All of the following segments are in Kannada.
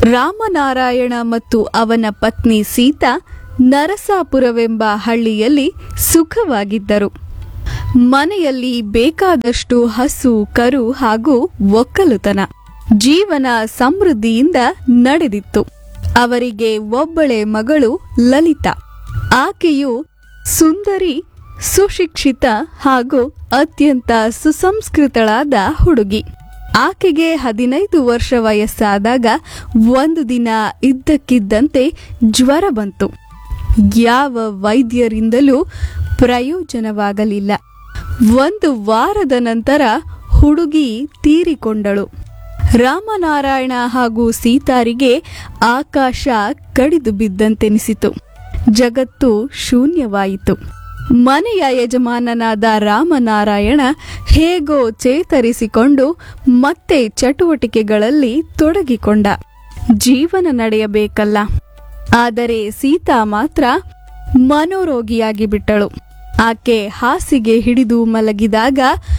ರಾಮನಾರಾಯಣ ಮತ್ತು ಅವನ ಪತ್ನಿ ಸೀತಾ ನರಸಾಪುರವೆಂಬ ಹಳ್ಳಿಯಲ್ಲಿ ಸುಖವಾಗಿದ್ದರು ಮನೆಯಲ್ಲಿ ಬೇಕಾದಷ್ಟು ಹಸು ಕರು ಹಾಗೂ ಒಕ್ಕಲುತನ ಜೀವನ ಸಮೃದ್ಧಿಯಿಂದ ನಡೆದಿತ್ತು ಅವರಿಗೆ ಒಬ್ಬಳೆ ಮಗಳು ಲಲಿತಾ ಆಕೆಯು ಸುಂದರಿ ಸುಶಿಕ್ಷಿತ ಹಾಗೂ ಅತ್ಯಂತ ಸುಸಂಸ್ಕೃತಳಾದ ಹುಡುಗಿ ಆಕೆಗೆ ಹದಿನೈದು ವರ್ಷ ವಯಸ್ಸಾದಾಗ ಒಂದು ದಿನ ಇದ್ದಕ್ಕಿದ್ದಂತೆ ಜ್ವರ ಬಂತು ಯಾವ ವೈದ್ಯರಿಂದಲೂ ಪ್ರಯೋಜನವಾಗಲಿಲ್ಲ ಒಂದು ವಾರದ ನಂತರ ಹುಡುಗಿ ತೀರಿಕೊಂಡಳು ರಾಮನಾರಾಯಣ ಹಾಗೂ ಸೀತಾರಿಗೆ ಆಕಾಶ ಕಡಿದು ಬಿದ್ದಂತೆನಿಸಿತು ಜಗತ್ತು ಶೂನ್ಯವಾಯಿತು ಮನೆಯ ಯಜಮಾನನಾದ ರಾಮನಾರಾಯಣ ಹೇಗೋ ಚೇತರಿಸಿಕೊಂಡು ಮತ್ತೆ ಚಟುವಟಿಕೆಗಳಲ್ಲಿ ತೊಡಗಿಕೊಂಡ ಜೀವನ ನಡೆಯಬೇಕಲ್ಲ ಆದರೆ ಸೀತಾ ಮಾತ್ರ ಮನೋರೋಗಿಯಾಗಿ ಬಿಟ್ಟಳು ಆಕೆ ಹಾಸಿಗೆ ಹಿಡಿದು ಮಲಗಿದಾಗ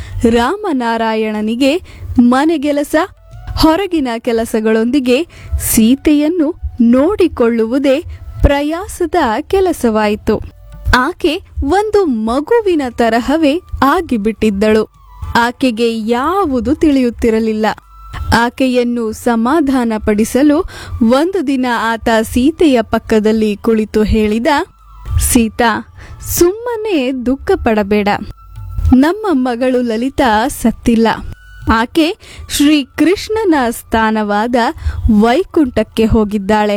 ರಾಮನಾರಾಯಣನಿಗೆ ಮನೆಗೆಲಸ ಹೊರಗಿನ ಕೆಲಸಗಳೊಂದಿಗೆ ಸೀತೆಯನ್ನು ನೋಡಿಕೊಳ್ಳುವುದೇ ಪ್ರಯಾಸದ ಕೆಲಸವಾಯಿತು ಆಕೆ ಒಂದು ಮಗುವಿನ ತರಹವೇ ಆಗಿಬಿಟ್ಟಿದ್ದಳು ಆಕೆಗೆ ಯಾವುದು ತಿಳಿಯುತ್ತಿರಲಿಲ್ಲ ಆಕೆಯನ್ನು ಸಮಾಧಾನಪಡಿಸಲು ಒಂದು ದಿನ ಆತ ಸೀತೆಯ ಪಕ್ಕದಲ್ಲಿ ಕುಳಿತು ಹೇಳಿದ ಸೀತಾ ಸುಮ್ಮನೆ ದುಃಖ ಪಡಬೇಡ ನಮ್ಮ ಮಗಳು ಲಲಿತಾ ಸತ್ತಿಲ್ಲ ಆಕೆ ಶ್ರೀ ಕೃಷ್ಣನ ಸ್ಥಾನವಾದ ವೈಕುಂಠಕ್ಕೆ ಹೋಗಿದ್ದಾಳೆ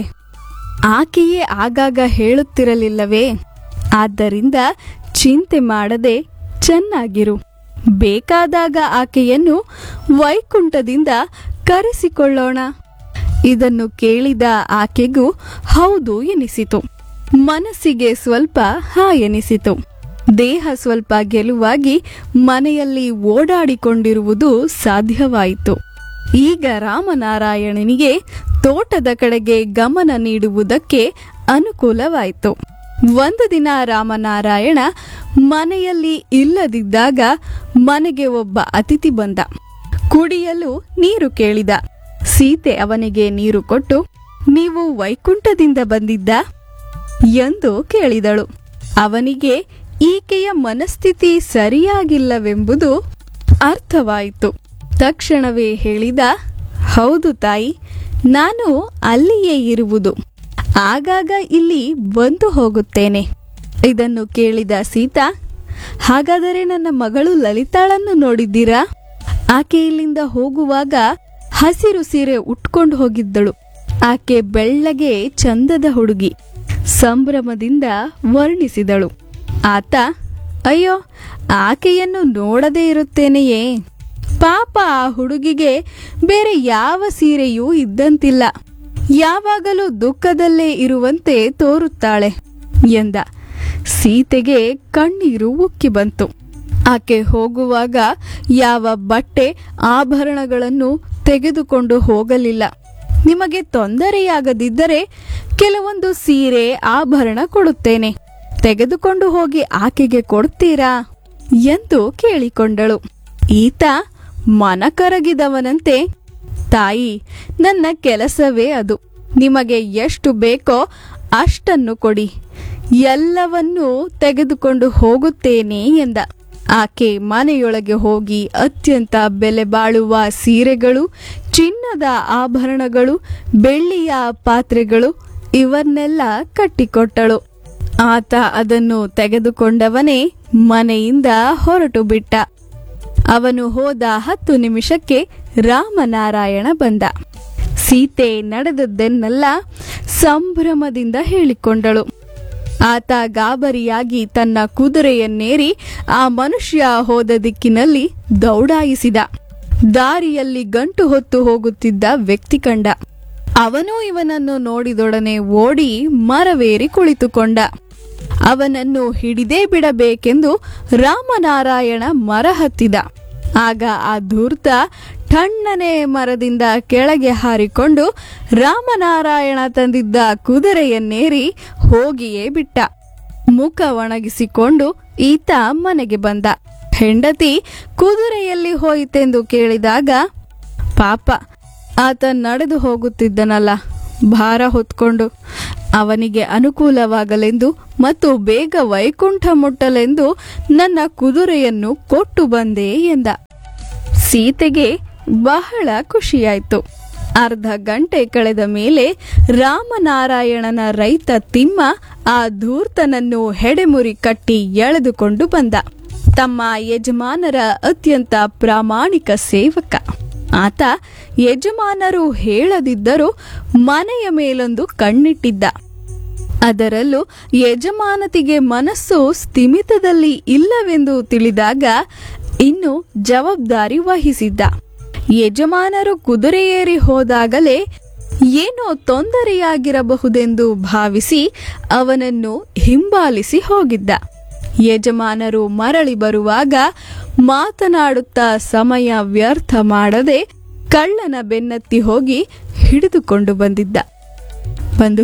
ಆಕೆಯೇ ಆಗಾಗ ಹೇಳುತ್ತಿರಲಿಲ್ಲವೇ ಆದ್ದರಿಂದ ಚಿಂತೆ ಮಾಡದೆ ಚೆನ್ನಾಗಿರು ಬೇಕಾದಾಗ ಆಕೆಯನ್ನು ವೈಕುಂಠದಿಂದ ಕರೆಸಿಕೊಳ್ಳೋಣ ಇದನ್ನು ಕೇಳಿದ ಆಕೆಗೂ ಹೌದು ಎನಿಸಿತು ಮನಸ್ಸಿಗೆ ಸ್ವಲ್ಪ ಹಾ ಎನಿಸಿತು ದೇಹ ಸ್ವಲ್ಪ ಗೆಲುವಾಗಿ ಮನೆಯಲ್ಲಿ ಓಡಾಡಿಕೊಂಡಿರುವುದು ಸಾಧ್ಯವಾಯಿತು ಈಗ ರಾಮನಾರಾಯಣನಿಗೆ ತೋಟದ ಕಡೆಗೆ ಗಮನ ನೀಡುವುದಕ್ಕೆ ಅನುಕೂಲವಾಯಿತು ಒಂದು ದಿನ ರಾಮನಾರಾಯಣ ಮನೆಯಲ್ಲಿ ಇಲ್ಲದಿದ್ದಾಗ ಮನೆಗೆ ಒಬ್ಬ ಅತಿಥಿ ಬಂದ ಕುಡಿಯಲು ನೀರು ಕೇಳಿದ ಸೀತೆ ಅವನಿಗೆ ನೀರು ಕೊಟ್ಟು ನೀವು ವೈಕುಂಠದಿಂದ ಬಂದಿದ್ದ ಎಂದು ಕೇಳಿದಳು ಅವನಿಗೆ ಈಕೆಯ ಮನಸ್ಥಿತಿ ಸರಿಯಾಗಿಲ್ಲವೆಂಬುದು ಅರ್ಥವಾಯಿತು ತಕ್ಷಣವೇ ಹೇಳಿದ ಹೌದು ತಾಯಿ ನಾನು ಅಲ್ಲಿಯೇ ಇರುವುದು ಆಗಾಗ ಇಲ್ಲಿ ಬಂದು ಹೋಗುತ್ತೇನೆ ಇದನ್ನು ಕೇಳಿದ ಸೀತಾ ಹಾಗಾದರೆ ನನ್ನ ಮಗಳು ಲಲಿತಾಳನ್ನು ನೋಡಿದ್ದೀರಾ ಆಕೆ ಇಲ್ಲಿಂದ ಹೋಗುವಾಗ ಹಸಿರು ಸೀರೆ ಉಟ್ಕೊಂಡು ಹೋಗಿದ್ದಳು ಆಕೆ ಬೆಳ್ಳಗೆ ಚಂದದ ಹುಡುಗಿ ಸಂಭ್ರಮದಿಂದ ವರ್ಣಿಸಿದಳು ಆತ ಅಯ್ಯೋ ಆಕೆಯನ್ನು ನೋಡದೇ ಇರುತ್ತೇನೆಯೇ ಪಾಪ ಆ ಹುಡುಗಿಗೆ ಬೇರೆ ಯಾವ ಸೀರೆಯೂ ಇದ್ದಂತಿಲ್ಲ ಯಾವಾಗಲೂ ದುಃಖದಲ್ಲೇ ಇರುವಂತೆ ತೋರುತ್ತಾಳೆ ಎಂದ ಸೀತೆಗೆ ಕಣ್ಣೀರು ಉಕ್ಕಿ ಬಂತು ಆಕೆ ಹೋಗುವಾಗ ಯಾವ ಬಟ್ಟೆ ಆಭರಣಗಳನ್ನು ತೆಗೆದುಕೊಂಡು ಹೋಗಲಿಲ್ಲ ನಿಮಗೆ ತೊಂದರೆಯಾಗದಿದ್ದರೆ ಕೆಲವೊಂದು ಸೀರೆ ಆಭರಣ ಕೊಡುತ್ತೇನೆ ತೆಗೆದುಕೊಂಡು ಹೋಗಿ ಆಕೆಗೆ ಕೊಡ್ತೀರಾ ಎಂದು ಕೇಳಿಕೊಂಡಳು ಈತ ಮನಕರಗಿದವನಂತೆ ತಾಯಿ ನನ್ನ ಕೆಲಸವೇ ಅದು ನಿಮಗೆ ಎಷ್ಟು ಬೇಕೋ ಅಷ್ಟನ್ನು ಕೊಡಿ ಎಲ್ಲವನ್ನೂ ತೆಗೆದುಕೊಂಡು ಹೋಗುತ್ತೇನೆ ಎಂದ ಆಕೆ ಮನೆಯೊಳಗೆ ಹೋಗಿ ಅತ್ಯಂತ ಬೆಲೆ ಬಾಳುವ ಸೀರೆಗಳು ಚಿನ್ನದ ಆಭರಣಗಳು ಬೆಳ್ಳಿಯ ಪಾತ್ರೆಗಳು ಇವನ್ನೆಲ್ಲ ಕಟ್ಟಿಕೊಟ್ಟಳು ಆತ ಅದನ್ನು ತೆಗೆದುಕೊಂಡವನೇ ಮನೆಯಿಂದ ಹೊರಟು ಬಿಟ್ಟ ಅವನು ಹೋದ ಹತ್ತು ನಿಮಿಷಕ್ಕೆ ರಾಮನಾರಾಯಣ ಬಂದ ಸೀತೆ ನಡೆದದ್ದನ್ನೆಲ್ಲ ಸಂಭ್ರಮದಿಂದ ಹೇಳಿಕೊಂಡಳು ಆತ ಗಾಬರಿಯಾಗಿ ತನ್ನ ಕುದುರೆಯನ್ನೇರಿ ಆ ಮನುಷ್ಯ ಹೋದ ದಿಕ್ಕಿನಲ್ಲಿ ದೌಡಾಯಿಸಿದ ದಾರಿಯಲ್ಲಿ ಗಂಟು ಹೊತ್ತು ಹೋಗುತ್ತಿದ್ದ ವ್ಯಕ್ತಿ ಕಂಡ ಅವನು ಇವನನ್ನು ನೋಡಿದೊಡನೆ ಓಡಿ ಮರವೇರಿ ಕುಳಿತುಕೊಂಡ ಅವನನ್ನು ಹಿಡಿದೇ ಬಿಡಬೇಕೆಂದು ರಾಮನಾರಾಯಣ ಮರ ಹತ್ತಿದ ಆಗ ಆ ಧೂರ್ತ ಠಣ್ಣನೆ ಮರದಿಂದ ಕೆಳಗೆ ಹಾರಿಕೊಂಡು ರಾಮನಾರಾಯಣ ತಂದಿದ್ದ ಕುದುರೆಯನ್ನೇರಿ ಹೋಗಿಯೇ ಬಿಟ್ಟ ಮುಖ ಒಣಗಿಸಿಕೊಂಡು ಈತ ಮನೆಗೆ ಬಂದ ಹೆಂಡತಿ ಕುದುರೆಯಲ್ಲಿ ಹೋಯಿತೆಂದು ಕೇಳಿದಾಗ ಪಾಪ ಆತ ನಡೆದು ಹೋಗುತ್ತಿದ್ದನಲ್ಲ ಭಾರ ಹೊತ್ಕೊಂಡು ಅವನಿಗೆ ಅನುಕೂಲವಾಗಲೆಂದು ಮತ್ತು ಬೇಗ ವೈಕುಂಠ ಮುಟ್ಟಲೆಂದು ನನ್ನ ಕುದುರೆಯನ್ನು ಕೊಟ್ಟು ಬಂದೆ ಎಂದ ಸೀತೆಗೆ ಬಹಳ ಖುಷಿಯಾಯಿತು ಅರ್ಧ ಗಂಟೆ ಕಳೆದ ಮೇಲೆ ರಾಮನಾರಾಯಣನ ರೈತ ತಿಮ್ಮ ಆ ಧೂರ್ತನನ್ನು ಹೆಡೆಮುರಿ ಕಟ್ಟಿ ಎಳೆದುಕೊಂಡು ಬಂದ ತಮ್ಮ ಯಜಮಾನರ ಅತ್ಯಂತ ಪ್ರಾಮಾಣಿಕ ಸೇವಕ ಆತ ಯಜಮಾನರು ಹೇಳದಿದ್ದರೂ ಮನೆಯ ಮೇಲೊಂದು ಕಣ್ಣಿಟ್ಟಿದ್ದ ಅದರಲ್ಲೂ ಯಜಮಾನತಿಗೆ ಮನಸ್ಸು ಸ್ಥಿಮಿತದಲ್ಲಿ ಇಲ್ಲವೆಂದು ತಿಳಿದಾಗ ಇನ್ನು ಜವಾಬ್ದಾರಿ ವಹಿಸಿದ್ದ ಯಜಮಾನರು ಕುದುರೆ ಏರಿ ಹೋದಾಗಲೇ ಏನೋ ತೊಂದರೆಯಾಗಿರಬಹುದೆಂದು ಭಾವಿಸಿ ಅವನನ್ನು ಹಿಂಬಾಲಿಸಿ ಹೋಗಿದ್ದ ಯಜಮಾನರು ಮರಳಿ ಬರುವಾಗ ಮಾತನಾಡುತ್ತಾ ಸಮಯ ವ್ಯರ್ಥ ಮಾಡದೆ ಕಳ್ಳನ ಬೆನ್ನತ್ತಿ ಹೋಗಿ ಹಿಡಿದುಕೊಂಡು ಬಂದಿದ್ದ ಬಂದು